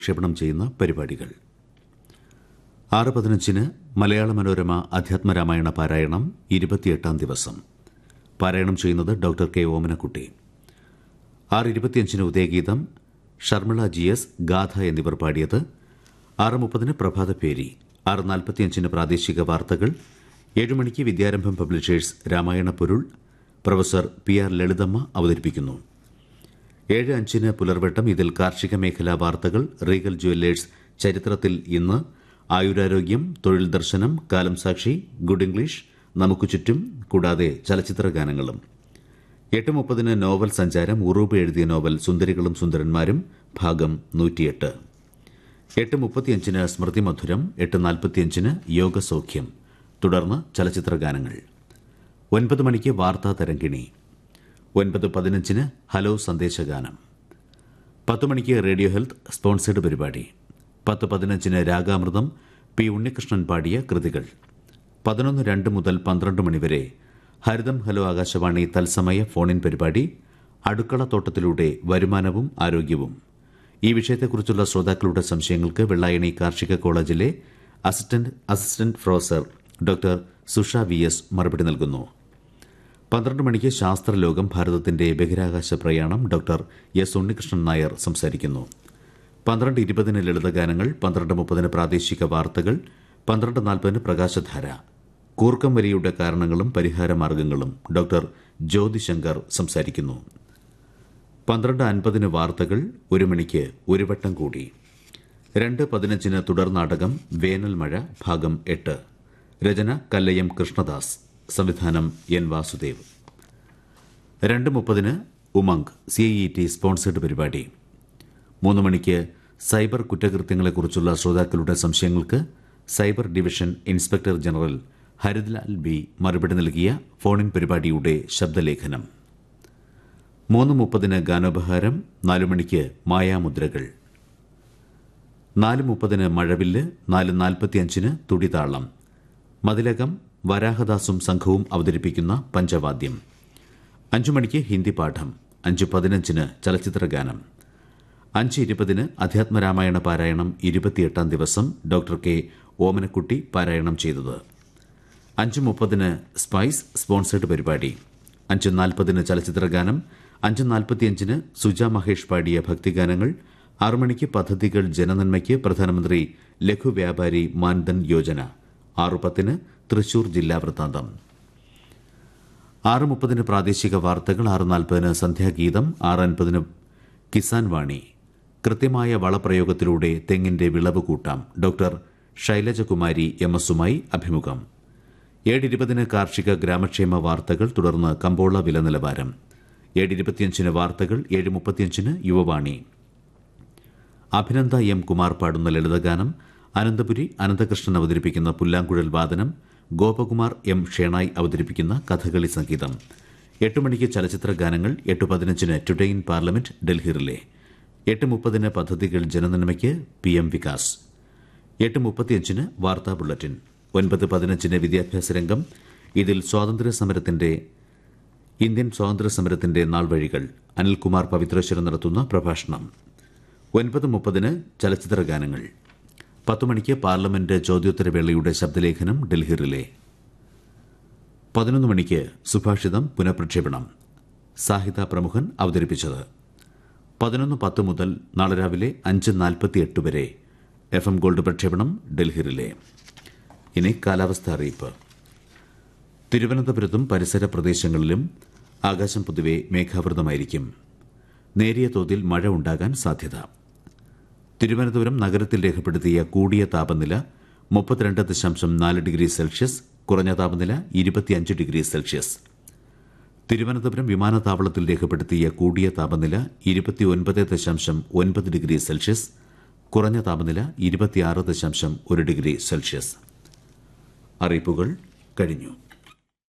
പ്രക്ഷേപണം ചെയ്യുന്ന പരിപാടികൾ ആറ് പതിനഞ്ചിന് മലയാള മനോരമ അധ്യാത്മരാമായണ പാരായണം ഇരുപത്തിയെട്ടാം ദിവസം പാരായണം ചെയ്യുന്നത് ഡോക്ടർ കെ ഓമനക്കുട്ടി ആറ് ഇരുപത്തിയഞ്ചിന് ഉദയഗീതം ഷർമിള ജി എസ് ഗാഥ എന്നിവർ പാടിയത് ആറ് മുപ്പതിന് പ്രഭാതപേരി ആറ് നാൽപ്പത്തിയഞ്ചിന് പ്രാദേശിക വാർത്തകൾ ഏഴ് മണിക്ക് വിദ്യാരംഭം പബ്ലിഷേഴ്സ് രാമായണ പൊരുൾ പ്രൊഫസർ പി ആർ ലളിതമ്മ അവതരിപ്പിക്കുന്നു ഏഴ് അഞ്ചിന് പുലർവട്ടം ഇതിൽ കാർഷിക മേഖലാ വാർത്തകൾ റീഗൽ ജുവല്ലേഴ്സ് ചരിത്രത്തിൽ ഇന്ന് ആയുരാരോഗ്യം തൊഴിൽ ദർശനം കാലം സാക്ഷി ഗുഡ് ഇംഗ്ലീഷ് നമുക്ക് ചുറ്റും കൂടാതെ ചലച്ചിത്ര ഗാനങ്ങളും എട്ട് മുപ്പതിന് നോവൽ സഞ്ചാരം ഉറൂബ് എഴുതിയ നോവൽ സുന്ദരികളും സുന്ദരന്മാരും ഭാഗം നൂറ്റിയെട്ട് എട്ട് മുപ്പത്തിയഞ്ചിന് സ്മൃതി മധുരം എട്ട് നാൽപ്പത്തിയഞ്ചിന് യോഗസൗഖ്യം തുടർന്ന് ചലച്ചിത്ര ഗാനങ്ങൾ ഒൻപത് മണിക്ക് വാർത്താ തരംഗിണി ഒൻപത് പതിനഞ്ചിന് ഹലോ സന്ദേശഗാനം പത്ത് മണിക്ക് റേഡിയോ ഹെൽത്ത് സ്പോൺസേഡ് പരിപാടി പത്ത് പതിനഞ്ചിന് രാഗാമൃതം പി ഉണ്ണികൃഷ്ണൻ പാടിയ കൃതികൾ പതിനൊന്ന് രണ്ട് മുതൽ പന്ത്രണ്ട് മണിവരെ ഹരിതം ഹലോ ആകാശവാണി തത്സമയ ഫോണിൻ പരിപാടി അടുക്കളത്തോട്ടത്തിലൂടെ വരുമാനവും ആരോഗ്യവും ഈ വിഷയത്തെക്കുറിച്ചുള്ള ശ്രോതാക്കളുടെ സംശയങ്ങൾക്ക് വെള്ളായണി കാർഷിക കോളേജിലെ assistant assistant professor doctor Susha V S മറുപടി നൽകുന്നു പന്ത്രണ്ട് മണിക്ക് ശാസ്ത്രലോകം ഭാരതത്തിന്റെ ബഹിരാകാശ പ്രയാണം ഡോക്ടർ എസ് ഉണ്ണികൃഷ്ണൻ നായർ സംസാരിക്കുന്നു പന്ത്രണ്ട് ഇരുപതിന് ലളിതഗാനങ്ങൾ പന്ത്രണ്ട് മുപ്പതിന് പ്രാദേശിക വാർത്തകൾ പന്ത്രണ്ട് നാൽപ്പതിന് പ്രകാശധാര കൂർക്കം വലിയുടെ കാരണങ്ങളും പരിഹാരമാർഗങ്ങളും ഡോക്ടർ ജ്യോതിശങ്കർ സംസാരിക്കുന്നു പന്ത്രണ്ട് അൻപതിന് വാർത്തകൾ ഒരു മണിക്ക് ഒരു വട്ടം കൂടി രണ്ട് പതിനഞ്ചിന് തുടർ നാടകം വേനൽ മഴ ഭാഗം എട്ട് രചന കല്ലയം കൃഷ്ണദാസ് സംവിധാനം എൻ വാസുദേവ് രണ്ട് മുപ്പതിന് Umang C E T sponsored പരിപാടി മൂന്ന് മണിക്ക് സൈബർ കുറ്റകൃത്യങ്ങളെക്കുറിച്ചുള്ള ശ്രോതാക്കളുടെ സംശയങ്ങൾക്ക് cyber division inspector general Haridlal B മറുപടി നൽകിയ ഫോണിൻ പരിപാടിയുടെ ശബ്ദലേഖനം മൂന്ന് മുപ്പതിന് ഗാനോപഹാരം നാലു മണിക്ക് മായാമുദ്രകൾ നാല് മുപ്പതിന് മഴവില്ല് നാല് നാൽപ്പത്തിയഞ്ചിന് തുടിതാളം മതിലകം വരാഹദാസും സംഘവും അവതരിപ്പിക്കുന്ന പഞ്ചവാദ്യം അഞ്ചു മണിക്ക് ഹിന്ദി പാഠം അഞ്ച് പതിനഞ്ചിന് ചലച്ചിത്ര ഗാനം അഞ്ച് ഇരുപതിന് അധ്യാത്മരാമായണ പാരായണം ഇരുപത്തിയെട്ടാം ദിവസം ഡോക്ടർ കെ ഓമനക്കുട്ടി പാരായണം ചെയ്തത് അഞ്ച് മുപ്പതിന് സ്പൈസ് സ്പോൺസേഡ് പരിപാടി അഞ്ച് നാൽപ്പതിന് ചലച്ചിത്ര ഗാനം അഞ്ച് നാൽപ്പത്തിയഞ്ചിന് സുജ മഹേഷ് പാടിയ ഭക്തിഗാനങ്ങൾ ആറു മണിക്ക് പദ്ധതികൾ ജനനന്മയ്ക്ക് പ്രധാനമന്ത്രി ലഘു വ്യാപാരി മാൻധൻ യോജന ആറു പത്തിന് തൃശൂർ ജില്ലാ വൃത്താന്തം ആറ് മുപ്പതിന് പ്രാദേശിക വാർത്തകൾ ആറ് നാൽപ്പതിന് സന്ധ്യാഗീതം ആറ് അൻപതിന് കിസാൻ വാണി കൃത്യമായ വളപ്രയോഗത്തിലൂടെ തെങ്ങിന്റെ വിളവ് കൂട്ടാം ഡോക്ടർ ശൈലജകുമാരി എം എസുമായി അഭിമുഖം ഏഴിരുപതിന് കാർഷിക ഗ്രാമക്ഷേമ വാർത്തകൾ തുടർന്ന് കമ്പോള വില നിലവാരം ഏഴിരുപത്തിയഞ്ചിന് വാർത്തകൾ ഏഴ് മുപ്പത്തിയഞ്ചിന് യുവവാണി അഭിനന്ദ എം കുമാർ പാടുന്ന ലളിതഗാനം അനന്തപുരി അനന്തകൃഷ്ണൻ അവതരിപ്പിക്കുന്ന പുല്ലാങ്കുഴൽ വാദനം ഗോപകുമാർ എം ഷേണായി അവതരിപ്പിക്കുന്ന കഥകളി സംഗീതം എട്ട് മണിക്ക് ചലച്ചിത്ര ഗാനങ്ങൾ എട്ട് പതിനഞ്ചിന് ടുഡേ ഇൻ പാർലമെന്റ് ഡൽഹിയിലെ എട്ട് മുപ്പതിന് പദ്ധതികൾ ജനനന്മയ്ക്ക് പി എം വികാസ് എട്ട് മുപ്പത്തിയഞ്ചിന് വാർത്താ ബുള്ളറ്റിൻ ഒൻപത് പതിനഞ്ചിന് വിദ്യാഭ്യാസ രംഗം ഇതിൽ സ്വാതന്ത്ര്യ സമരത്തിന്റെ ഇന്ത്യൻ സ്വാതന്ത്ര്യ സമരത്തിന്റെ നാൾവഴികൾ അനിൽകുമാർ പവിത്രേശ്വരൻ നടത്തുന്ന പ്രഭാഷണം ഒൻപത് മുപ്പതിന് ചലച്ചിത്ര ഗാനങ്ങൾ പത്ത് മണിക്ക് പാർലമെന്റ് ചോദ്യോത്തരവേളയുടെ ശബ്ദലേഖനം ഡൽഹിയിലെ പതിനൊന്ന് മണിക്ക് സുഭാഷിതം പുനഃപ്രക്ഷേപണം സാഹിത്യ പ്രമുഖൻ അവതരിപ്പിച്ചത് പതിനൊന്ന് പത്ത് മുതൽ നാളെ രാവിലെ അഞ്ച് നാൽപ്പത്തിയെട്ട് വരെ എഫ് എം ഗോൾഡ് പ്രക്ഷേപണം ഡൽഹിയിലെ ഇനി കാലാവസ്ഥ അറിയിപ്പ് തിരുവനന്തപുരത്തും പരിസര പ്രദേശങ്ങളിലും ആകാശം പൊതുവെ മേഘാവൃതമായിരിക്കും നേരിയ തോതിൽ മഴ ഉണ്ടാകാൻ സാധ്യത തിരുവനന്തപുരം നഗരത്തിൽ രേഖപ്പെടുത്തിയ കൂടിയ താപനില മുപ്പത്തിരണ്ട് ദശാംശം നാല് ഡിഗ്രി സെൽഷ്യസ് കുറഞ്ഞ താപനില ഇരുപത്തിയഞ്ച് ഡിഗ്രി സെൽഷ്യസ് തിരുവനന്തപുരം വിമാനത്താവളത്തിൽ രേഖപ്പെടുത്തിയ കൂടിയ താപനില ഇരുപത്തിയൊൻപത് ദശാംശം ഒൻപത് ഡിഗ്രി സെൽഷ്യസ് കുറഞ്ഞ താപനില ഇരുപത്തിയാറ് ദശാംശം ഒരു ഡിഗ്രി സെൽഷ്യസ് അറിയിപ്പുകൾ കഴിഞ്ഞു